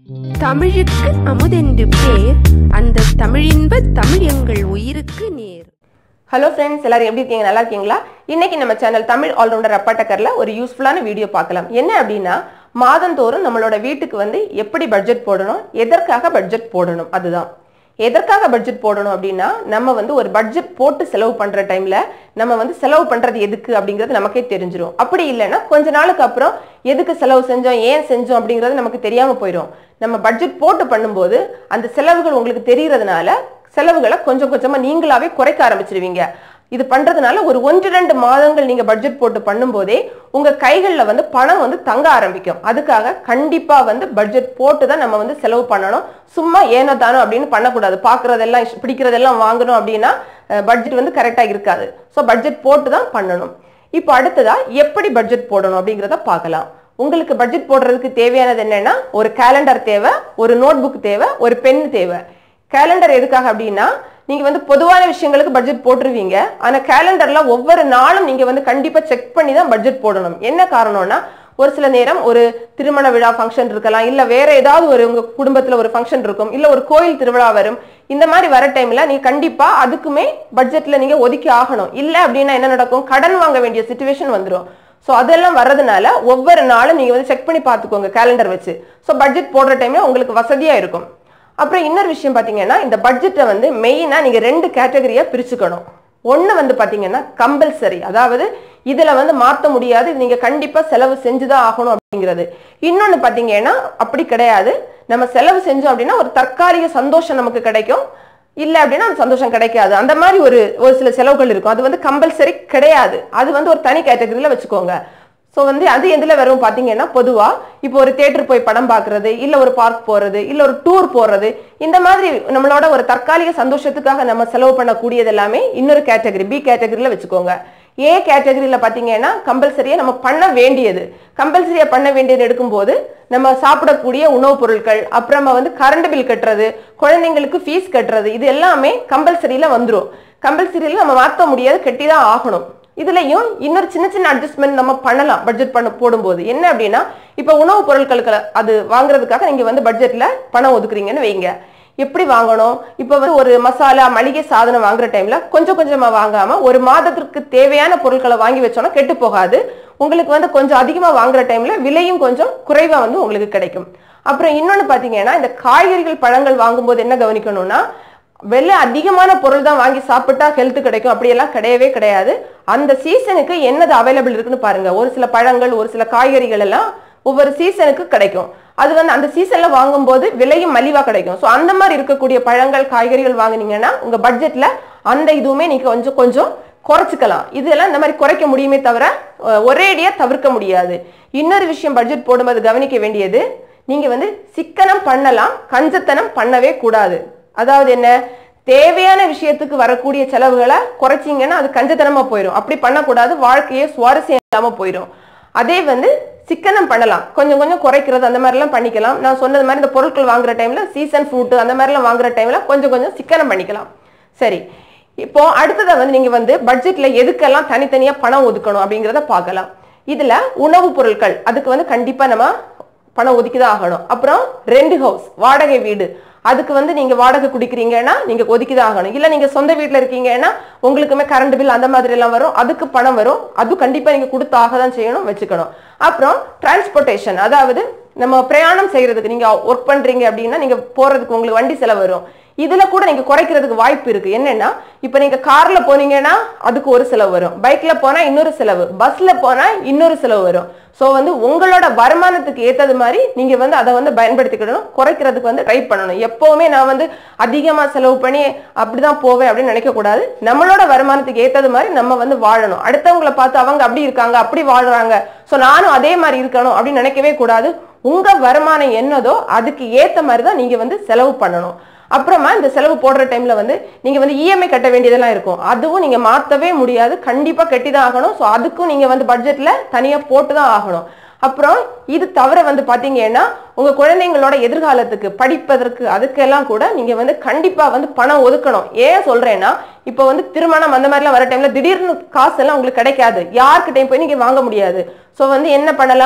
தமிழுக்கு அமுதென்று பேர் அந்த தமிழின்ப தமிழ் எங்கள் உயிருக்கு நேர் ஹலோ ஃப்ரெண்ட்ஸ் எல்லாரும் எப்படி இருக்கீங்க நல்லா இருக்கீங்களா இன்னைக்கு நம்ம சேனல் தமிழ் ஆல்ரவுண்டர் அப்பாட்டக்கரில் ஒரு யூஸ்ஃபுல்லான வீடியோ பார்க்கலாம் என்ன அப்படின்னா மாதந்தோறும் நம்மளோட வீட்டுக்கு வந்து எப்படி பட்ஜெட் போடணும் எதற்காக பட்ஜெட் போடணும் அதுதான் எதற்காக பட்ஜெட் போடணும் அப்படின்னா நம்ம வந்து ஒரு பட்ஜெட் போட்டு செலவு பண்ற டைம்ல நம்ம வந்து செலவு பண்றது எதுக்கு அப்படிங்கிறது நமக்கே தெரிஞ்சிரும் அப்படி இல்லைன்னா கொஞ்ச நாளுக்கு அப்புறம் எதுக்கு செலவு செஞ்சோம் ஏன் செஞ்சோம் அப்படிங்கிறது நமக்கு தெரியாம போயிடும் நம்ம பட்ஜெட் போட்டு பண்ணும்போது அந்த செலவுகள் உங்களுக்கு தெரியறதுனால செலவுகளை கொஞ்சம் கொஞ்சமா நீங்களாவே குறைக்க ஆரம்பிச்சிருவீங்க இது பண்றதுனால ஒரு ஒன்று ரெண்டு மாதங்கள் நீங்க பட்ஜெட் போட்டு பண்ணும்போதே உங்க கைகள்ல வந்து பணம் வந்து தங்க ஆரம்பிக்கும் அதுக்காக கண்டிப்பா வந்து பட்ஜெட் போட்டு தான் நம்ம வந்து செலவு பண்ணணும் சும்மா ஏனோ தானோ அப்படின்னு பண்ணக்கூடாது பாக்குறதெல்லாம் இஷ்- பிடிக்கிறதெல்லாம் வாங்கணும் அப்படின்னா பட்ஜெட் வந்து கரெக்டா இருக்காது ஸோ பட்ஜெட் போட்டு தான் பண்ணணும் இப்போ அடுத்ததா எப்படி பட்ஜெட் போடணும் அப்படிங்கிறத பார்க்கலாம் உங்களுக்கு பட்ஜெட் போடுறதுக்கு தேவையானது என்னன்னா ஒரு கேலண்டர் தேவை ஒரு நோட் புக் தேவை ஒரு பென் தேவை கேலண்டர் எதுக்காக அப்படின்னா நீங்க வந்து பொதுவான விஷயங்களுக்கு பட்ஜெட் போட்டுருவீங்க ஆனா கேலண்டர்ல ஒவ்வொரு நாளும் நீங்க வந்து கண்டிப்பா செக் பண்ணி தான் பட்ஜெட் போடணும் என்ன காரணம்னா ஒரு சில நேரம் ஒரு திருமண விழா ஃபங்க்ஷன் இருக்கலாம் இல்ல வேற ஏதாவது ஒரு உங்க குடும்பத்துல ஒரு ஃபங்க்ஷன் இருக்கும் இல்ல ஒரு கோயில் திருவிழா வரும் இந்த மாதிரி வர டைம்ல நீங்க கண்டிப்பா அதுக்குமே பட்ஜெட்ல நீங்க ஒதுக்கி ஆகணும் இல்ல அப்படின்னா என்ன நடக்கும் கடன் வாங்க வேண்டிய சுச்சுவேஷன் வந்துடும் ஸோ அதெல்லாம் வர்றதுனால ஒவ்வொரு நாளும் நீங்க வந்து செக் பண்ணி பார்த்துக்கோங்க கேலண்டர் வச்சு ஸோ பட்ஜெட் போடுற டைம்ல உங்களுக்கு வசதியா இருக்கும் அப்புறம் இன்னொரு விஷயம் பார்த்தீங்கன்னா இந்த பட்ஜெட்டை வந்து மெயினாக நீங்கள் ரெண்டு கேட்டகரியாக பிரிச்சுக்கணும் ஒன்று வந்து பார்த்தீங்கன்னா கம்பல்சரி அதாவது இதில் வந்து மாற்ற முடியாது இது நீங்கள் கண்டிப்பாக செலவு செஞ்சு தான் ஆகணும் அப்படிங்கிறது இன்னொன்று பார்த்தீங்கன்னா அப்படி கிடையாது நம்ம செலவு செஞ்சோம் அப்படின்னா ஒரு தற்காலிக சந்தோஷம் நமக்கு கிடைக்கும் இல்லை அப்படின்னா அந்த சந்தோஷம் கிடைக்காது அந்த மாதிரி ஒரு ஒரு சில செலவுகள் இருக்கும் அது வந்து கம்பல்சரி கிடையாது அது வந்து ஒரு தனி கேட்டகரியில் வச்சுக்கோங்க ஸோ வந்து அது எதுல வரும் பார்த்தீங்கன்னா பொதுவா இப்போ ஒரு தேட்டர் போய் படம் பார்க்கறது இல்ல ஒரு பார்க் போறது இல்ல ஒரு டூர் போறது இந்த மாதிரி நம்மளோட ஒரு தற்காலிக சந்தோஷத்துக்காக நம்ம செலவு பண்ணக்கூடியது எல்லாமே இன்னொரு கேட்டகரி பி கேட்டகரியில வச்சுக்கோங்க ஏ கேட்டகரியில பார்த்தீங்கன்னா கம்பல்சரியா நம்ம பண்ண வேண்டியது கம்பல்சரியா பண்ண வேண்டியது எடுக்கும்போது நம்ம சாப்பிடக்கூடிய உணவுப் பொருட்கள் அப்புறமா வந்து கரண்ட் பில் கட்டுறது குழந்தைங்களுக்கு ஃபீஸ் கட்டுறது இது எல்லாமே கம்பல்சரியில வந்துரும் கம்பல்சரியில நம்ம மாற்ற முடியாது கட்டி தான் ஆகணும் இதுலயும் இன்னொரு சின்ன சின்ன அட்ஜஸ்ட்மெண்ட் நம்ம பண்ணலாம் பட்ஜெட் பண்ண போடும்போது என்ன அப்படின்னா இப்போ உணவுப் பொருட்களுக்கு அது வாங்குறதுக்காக நீங்க வந்து பட்ஜெட்ல பணம் ஒதுக்குறீங்கன்னு வைங்க எப்படி வாங்கணும் இப்போ வந்து ஒரு மசாலா மளிகை சாதனம் வாங்குற டைம்ல கொஞ்சம் கொஞ்சமா வாங்காம ஒரு மாதத்திற்கு தேவையான பொருட்களை வாங்கி வச்சோம்னா கெட்டு போகாது உங்களுக்கு வந்து கொஞ்சம் அதிகமா வாங்குற டைம்ல விலையும் கொஞ்சம் குறைவா வந்து உங்களுக்கு கிடைக்கும் அப்புறம் இன்னொன்னு பாத்தீங்கன்னா இந்த காய்கறிகள் பழங்கள் வாங்கும்போது என்ன கவனிக்கணும்னா விலை அதிகமான பொருள் தான் வாங்கி சாப்பிட்டா ஹெல்த் கிடைக்கும் அப்படியெல்லாம் கிடையவே கிடையாது அந்த சீசனுக்கு என்னது அவைலபிள் இருக்குன்னு பாருங்க ஒரு சில பழங்கள் ஒரு சில காய்கறிகள் எல்லாம் ஒவ்வொரு சீசனுக்கு கிடைக்கும் அது வந்து அந்த சீசன்ல வாங்கும்போது விலையும் மலிவா கிடைக்கும் ஸோ அந்த மாதிரி இருக்கக்கூடிய பழங்கள் காய்கறிகள் வாங்குனீங்கன்னா உங்க பட்ஜெட்ல அந்த இதுவுமே நீங்க கொஞ்சம் கொஞ்சம் குறைச்சிக்கலாம் இதெல்லாம் இந்த மாதிரி குறைக்க முடியுமே தவிர அஹ், ஒரேடியா தவிர்க்க முடியாது இன்னொரு விஷயம் பட்ஜெட் போடும்போது கவனிக்க வேண்டியது நீங்க வந்து சிக்கனம் பண்ணலாம் கஞ்சத்தனம் பண்ணவே கூடாது அதாவது என்ன தேவையான விஷயத்துக்கு வரக்கூடிய செலவுகளை குறைச்சிங்கன்னா அது கஞ்சத்தனமா போயிடும் அப்படி பண்ணக்கூடாது வாழ்க்கையே சுவாரஸ்யம் இல்லாம போயிடும் அதே வந்து சிக்கனம் பண்ணலாம் கொஞ்சம் கொஞ்சம் குறைக்கிறது அந்த மாதிரிலாம் பண்ணிக்கலாம் நான் சொன்னது மாதிரி இந்த பொருட்கள் வாங்குற டைம்ல சீசன் ஃப்ரூட் அந்த மாதிரிலாம் வாங்குற டைம்ல கொஞ்சம் கொஞ்சம் சிக்கனம் பண்ணிக்கலாம் சரி இப்போ அடுத்ததை வந்து நீங்க வந்து பட்ஜெட்ல எதுக்கெல்லாம் தனித்தனியா பணம் ஒதுக்கணும் அப்படிங்கிறத பார்க்கலாம் இதுல உணவுப் பொருட்கள் அதுக்கு வந்து கண்டிப்பா நம்ம பணம் ஒதுக்கி தான் ஆகணும் அப்புறம் ரெண்ட் ஹவுஸ் வாடகை வீடு அதுக்கு வந்து நீங்க வாடகை குடிக்கிறீங்கன்னா நீங்க ஒதுக்கி தான் ஆகணும் இல்ல நீங்க சொந்த வீட்ல இருக்கீங்கன்னா உங்களுக்குமே கரண்ட் பில் அந்த மாதிரி எல்லாம் வரும் அதுக்கு பணம் வரும் அது கண்டிப்பா நீங்க கொடுத்து ஆக தான் செய்யணும் வச்சுக்கணும் அப்புறம் டிரான்ஸ்போர்ட்டேஷன் அதாவது நம்ம பிரயாணம் செய்யறதுக்கு நீங்க ஒர்க் பண்றீங்க அப்படின்னா நீங்க போறதுக்கு உங்களுக்கு வண்டி செலவு வரும் இதுல கூட நீங்க குறைக்கிறதுக்கு வாய்ப்பு இருக்கு என்னன்னா இப்ப நீங்க கார்ல போனீங்கன்னா அதுக்கு ஒரு செலவு வரும் பைக்ல போனா இன்னொரு செலவு பஸ்ல போனா இன்னொரு செலவு வரும் சோ வந்து உங்களோட வருமானத்துக்கு ஏத்தது மாதிரி நீங்க வந்து அதை வந்து பயன்படுத்திக்கிடணும் குறைக்கிறதுக்கு வந்து ட்ரை பண்ணணும் எப்பவுமே நான் வந்து அதிகமா செலவு பண்ணி அப்படிதான் போவேன் அப்படின்னு நினைக்க கூடாது நம்மளோட வருமானத்துக்கு ஏத்தது மாதிரி நம்ம வந்து வாழணும் அடுத்தவங்களை பார்த்து அவங்க அப்படி இருக்காங்க அப்படி வாழ்றாங்க சோ நானும் அதே மாதிரி இருக்கணும் அப்படின்னு நினைக்கவே கூடாது உங்க வருமானம் என்னதோ அதுக்கு ஏத்த மாதிரி தான் நீங்க வந்து செலவு பண்ணணும் அப்புறமா இந்த செலவு போடுற டைம்ல வந்து நீங்க வந்து இஎம்ஐ கட்ட வேண்டியதெல்லாம் இருக்கும் அதுவும் நீங்க மாத்தவே முடியாது கண்டிப்பா கட்டி தான் ஆகணும் ஸோ அதுக்கும் நீங்க வந்து பட்ஜெட்ல தனியா போட்டு தான் ஆகணும் அப்புறம் இது தவிர வந்து பாத்தீங்கன்னா உங்க குழந்தைங்களோட எதிர்காலத்துக்கு படிப்பதற்கு அதுக்கெல்லாம் கூட நீங்க வந்து கண்டிப்பா வந்து பணம் ஒதுக்கணும் ஏன் சொல்றேன்னா இப்போ வந்து திருமணம் அந்த மாதிரிலாம் வர டைம்ல திடீர்னு காசு எல்லாம் உங்களுக்கு கிடைக்காது யார்கிட்டயும் போய் நீங்க வாங்க முடியாது ஸோ வந்து என்ன பண்ணலாம்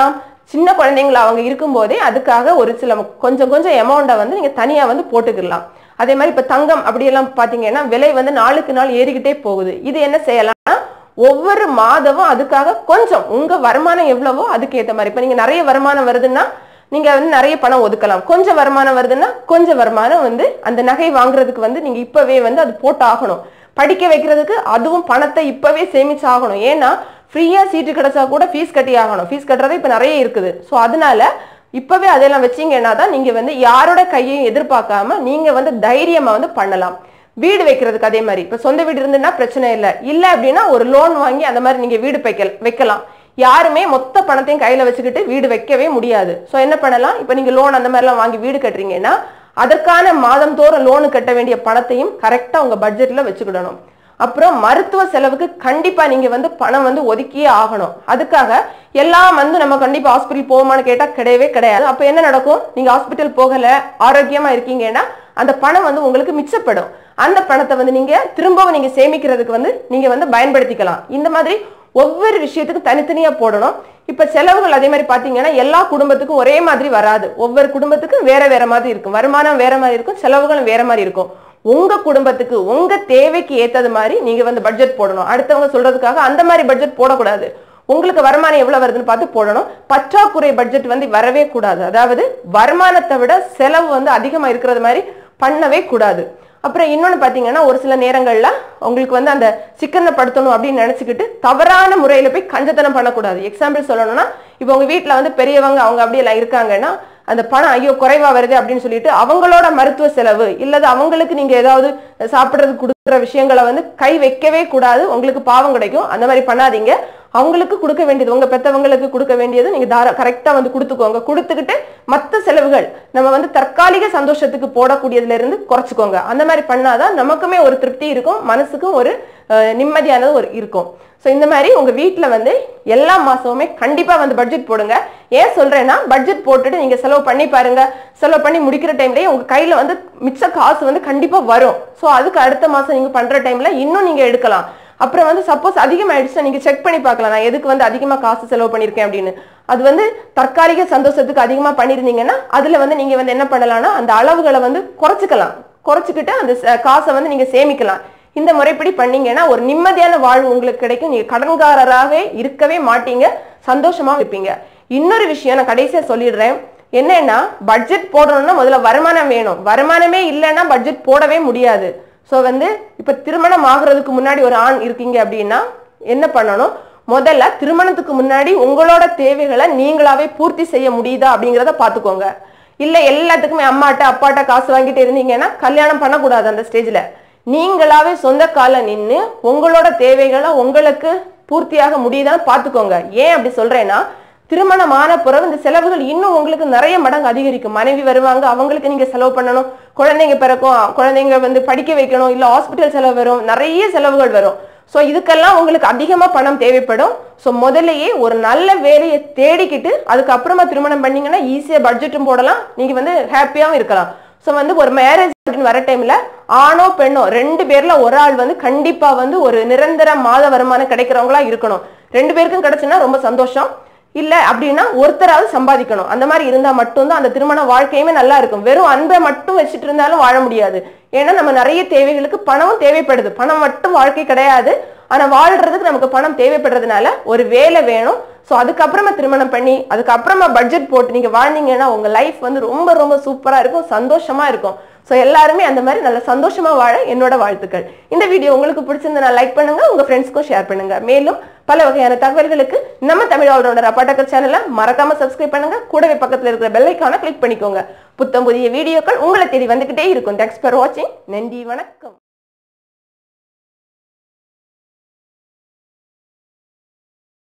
சின்ன குழந்தைங்கள அவங்க இருக்கும்போதே அதுக்காக ஒரு சில கொஞ்சம் கொஞ்சம் அமௌண்ட்டை வந்து நீங்க தனியா வந்து போட்டுக்கிடலாம் அதே மாதிரி இப்ப தங்கம் அப்படியெல்லாம் பாத்தீங்கன்னா விலை வந்து நாளுக்கு நாள் ஏறிக்கிட்டே போகுது இது என்ன செய்யலாம்னா ஒவ்வொரு மாதமும் அதுக்காக கொஞ்சம் உங்க வருமானம் எவ்வளவோ அதுக்கு ஏத்த மாதிரி இப்ப நீங்க நிறைய வருமானம் வருதுன்னா நீங்க வந்து நிறைய பணம் ஒதுக்கலாம் கொஞ்சம் வருமானம் வருதுன்னா கொஞ்சம் வருமானம் வந்து அந்த நகை வாங்குறதுக்கு வந்து நீங்க இப்பவே வந்து அது போட்டு ஆகணும் படிக்க வைக்கிறதுக்கு அதுவும் பணத்தை இப்பவே சேமிச்சு ஆகணும் ஏன்னா ஃப்ரீயா சீட்டு கிடைச்சா கூட ஃபீஸ் கட்டி ஆகணும் ஃபீஸ் கட்டுறது இப்ப நிறைய இருக்குது ஸோ அதனால இப்பவே அதெல்லாம் வச்சீங்கன்னா தான் நீங்க வந்து யாரோட கையையும் எதிர்பார்க்காம நீங்க வந்து தைரியமா வந்து பண்ணலாம் வீடு வைக்கிறதுக்கு அதே மாதிரி இப்ப சொந்த வீடு இருந்துன்னா பிரச்சனை இல்லை இல்ல அப்படின்னா ஒரு லோன் வாங்கி அந்த மாதிரி நீங்க வீடு வைக்க வைக்கலாம் யாருமே மொத்த பணத்தையும் கையில வச்சுக்கிட்டு வீடு வைக்கவே முடியாது ஸோ என்ன பண்ணலாம் இப்ப நீங்க லோன் அந்த மாதிரிலாம் வாங்கி வீடு கட்டுறீங்கன்னா அதற்கான மாதந்தோறும் லோனு கட்ட வேண்டிய பணத்தையும் கரெக்டா உங்க பட்ஜெட்ல வச்சுக்கிடணும் அப்புறம் மருத்துவ செலவுக்கு கண்டிப்பா நீங்க வந்து பணம் வந்து ஒதுக்கியே ஆகணும் அதுக்காக எல்லாம் வந்து நம்ம கண்டிப்பா ஹாஸ்பிட்டல் போவோமான்னு கேட்டா கிடையவே கிடையாது அப்ப என்ன நடக்கும் நீங்க ஹாஸ்பிட்டல் போகல ஆரோக்கியமா இருக்கீங்கன்னா அந்த பணம் வந்து உங்களுக்கு மிச்சப்படும் அந்த பணத்தை வந்து நீங்க திரும்பவும் நீங்க சேமிக்கிறதுக்கு வந்து நீங்க வந்து பயன்படுத்திக்கலாம் இந்த மாதிரி ஒவ்வொரு விஷயத்துக்கும் தனித்தனியா போடணும் இப்ப செலவுகள் அதே மாதிரி பாத்தீங்கன்னா எல்லா குடும்பத்துக்கும் ஒரே மாதிரி வராது ஒவ்வொரு குடும்பத்துக்கும் வேற வேற மாதிரி இருக்கும் வருமானம் வேற மாதிரி இருக்கும் செலவுகளும் வேற மாதிரி இருக்கும் உங்க குடும்பத்துக்கு உங்க தேவைக்கு ஏத்தது மாதிரி நீங்க வந்து பட்ஜெட் போடணும் அடுத்தவங்க சொல்றதுக்காக அந்த மாதிரி பட்ஜெட் போடக்கூடாது உங்களுக்கு வருமானம் எவ்வளவு வருதுன்னு பார்த்து போடணும் பற்றாக்குறை பட்ஜெட் வந்து வரவே கூடாது அதாவது வருமானத்தை விட செலவு வந்து அதிகமா இருக்கிறது மாதிரி பண்ணவே கூடாது அப்புறம் இன்னொன்னு பாத்தீங்கன்னா ஒரு சில நேரங்கள்ல உங்களுக்கு வந்து அந்த சிக்கனப்படுத்தணும் அப்படின்னு நினைச்சுக்கிட்டு தவறான முறையில போய் கஞ்சத்தனம் பண்ணக்கூடாது எக்ஸாம்பிள் சொல்லணும்னா இப்போ உங்க வீட்ல வந்து பெரியவங்க அவங்க அப்படியெல்லாம் இருக்காங்கன்னா அந்த பணம் ஐயோ குறைவா வருது அப்படின்னு சொல்லிட்டு அவங்களோட மருத்துவ செலவு இல்லது அவங்களுக்கு நீங்க ஏதாவது சாப்பிடுறதுக்கு கொடுக்குற விஷயங்களை வந்து கை வைக்கவே கூடாது உங்களுக்கு பாவம் கிடைக்கும் அந்த மாதிரி பண்ணாதீங்க அவங்களுக்கு கொடுக்க வேண்டியது உங்க பெத்தவங்களுக்கு கொடுக்க வேண்டியது நீங்க தாரா கரெக்டா வந்து கொடுத்துக்கோங்க கொடுத்துக்கிட்டு மற்ற செலவுகள் நம்ம வந்து தற்காலிக சந்தோஷத்துக்கு போடக்கூடியதுல இருந்து குறைச்சிக்கோங்க அந்த மாதிரி பண்ணாதான் நமக்குமே ஒரு திருப்தி இருக்கும் மனசுக்கும் ஒரு அஹ், நிம்மதியானது ஒரு இருக்கும் ஸோ இந்த மாதிரி உங்க வீட்டில் வந்து எல்லா மாசமுமே கண்டிப்பா வந்து பட்ஜெட் போடுங்க ஏன் சொல்றேன்னா பட்ஜெட் போட்டுட்டு நீங்க செலவு பண்ணி பாருங்க செலவு பண்ணி முடிக்கிற டைம்லயே உங்க கையில வந்து மிச்ச காசு வந்து கண்டிப்பா வரும் ஸோ அதுக்கு அடுத்த மாசம் நீங்க பண்ற டைம்ல இன்னும் நீங்க எடுக்கலாம் அப்புறம் வந்து சப்போஸ் அதிகமாயிடுச்சுன்னா நீங்க செக் பண்ணி பார்க்கலாம் நான் எதுக்கு வந்து அதிகமா காசு செலவு பண்ணியிருக்கேன் அப்படின்னு அது வந்து தற்காலிக சந்தோஷத்துக்கு அதிகமா பண்ணியிருந்தீங்கன்னா அதுல வந்து நீங்க வந்து என்ன பண்ணலாம்னா அந்த அளவுகளை வந்து குறைச்சிக்கலாம் குறைச்சிக்கிட்டு அந்த ச- காசை வந்து நீங்க சேமிக்கலாம் இந்த முறைப்படி பண்ணீங்கன்னா ஒரு நிம்மதியான வாழ்வு உங்களுக்கு கிடைக்கும் நீங்க கடன்காரராகவே இருக்கவே மாட்டீங்க சந்தோஷமா இருப்பீங்க இன்னொரு விஷயம் நான் கடைசியா சொல்லிடுறேன் என்னன்னா பட்ஜெட் போடணும்னா முதல்ல வருமானம் வேணும் வருமானமே இல்லைன்னா பட்ஜெட் போடவே முடியாது ஸோ வந்து இப்போ திருமணம் ஆகுறதுக்கு முன்னாடி ஒரு ஆண் இருக்கீங்க அப்படின்னா என்ன பண்ணணும் முதல்ல திருமணத்துக்கு முன்னாடி உங்களோட தேவைகளை நீங்களாவே பூர்த்தி செய்ய முடியுதா அப்படிங்கிறத பார்த்துக்கோங்க இல்லை எல்லாத்துக்குமே அம்மாட்ட அப்பாட்ட காசு வாங்கிட்டு இருந்தீங்கன்னா கல்யாணம் பண்ணக்கூடாது அந்த ஸ்டேஜில் நீங்களாவே சொந்த கால நின்று உங்களோட தேவைகளை உங்களுக்கு பூர்த்தியாக முடியுதான்னு பார்த்துக்கோங்க ஏன் அப்படி சொல்றேன்னா திருமணமான பிறகு இந்த செலவுகள் இன்னும் உங்களுக்கு நிறைய மடங்கு அதிகரிக்கும் மனைவி வருவாங்க அவங்களுக்கு நீங்க செலவு பண்ணணும் குழந்தைங்க பிறக்கும் குழந்தைங்க வந்து படிக்க வைக்கணும் இல்ல ஹாஸ்பிட்டல் செலவு வரும் நிறைய செலவுகள் வரும் ஸோ இதுக்கெல்லாம் உங்களுக்கு அதிகமா பணம் தேவைப்படும் ஸோ முதல்லயே ஒரு நல்ல வேலையை தேடிக்கிட்டு அதுக்கப்புறமா திருமணம் பண்ணீங்கன்னா ஈஸியா பட்ஜெட்டும் போடலாம் நீங்க வந்து ஹாப்பியாவும் இருக்கலாம் ஸோ வந்து ஒரு மேரேஜ் அப்படின்னு வர டைம்ல ஆணோ பெண்ணோ ரெண்டு பேர்ல ஒரு ஆள் வந்து கண்டிப்பா வந்து ஒரு நிரந்தர மாத வருமானம் கிடைக்கிறவங்களா இருக்கணும் ரெண்டு பேருக்கும் கிடைச்சுன்னா ரொம்ப சந்தோஷம் இல்ல அப்படின்னா ஒருத்தராவது சம்பாதிக்கணும் அந்த மாதிரி இருந்தா மட்டும்தான் அந்த திருமண வாழ்க்கையுமே நல்லா இருக்கும் வெறும் அன்பை மட்டும் வச்சுட்டு இருந்தாலும் வாழ முடியாது ஏன்னா நம்ம நிறைய தேவைகளுக்கு பணமும் தேவைப்படுது பணம் மட்டும் வாழ்க்கை கிடையாது ஆனா வாழ்றதுக்கு நமக்கு பணம் தேவைப்படுறதுனால ஒரு வேலை வேணும் ஸோ அதுக்கப்புறமா திருமணம் பண்ணி அதுக்கப்புறமா பட்ஜெட் போட்டு நீங்க வாழ்ந்தீங்கன்னா உங்க லைஃப் வந்து ரொம்ப ரொம்ப சூப்பரா இருக்கும் சந்தோஷமா இருக்கும் ஸோ எல்லாருமே அந்த மாதிரி நல்ல சந்தோஷமா வாழ என்னோட வாழ்த்துக்கள் இந்த வீடியோ உங்களுக்கு பிடிச்சிருந்தா லைக் பண்ணுங்க உங்க ஃப்ரெண்ட்ஸ்க்கும் ஷேர் பண்ணுங்க மேலும் பல வகையான தகவல்களுக்கு நம்ம தமிழ் ஆல்ரவுண்டர் அப்பாட்டக்கர் சேனலை மறக்காம சப்ஸ்கிரைப் பண்ணுங்க கூடவே பக்கத்துல இருக்கிற பெல் ஐக்கான கிளிக் பண்ணிக்கோங்க புத்தம் புதிய வீடியோக்கள் உங்களை தேடி வந்துகிட்டே இருக்கும் தேங்க்ஸ் ஃபார் வாட்சிங் நன்றி வணக்கம்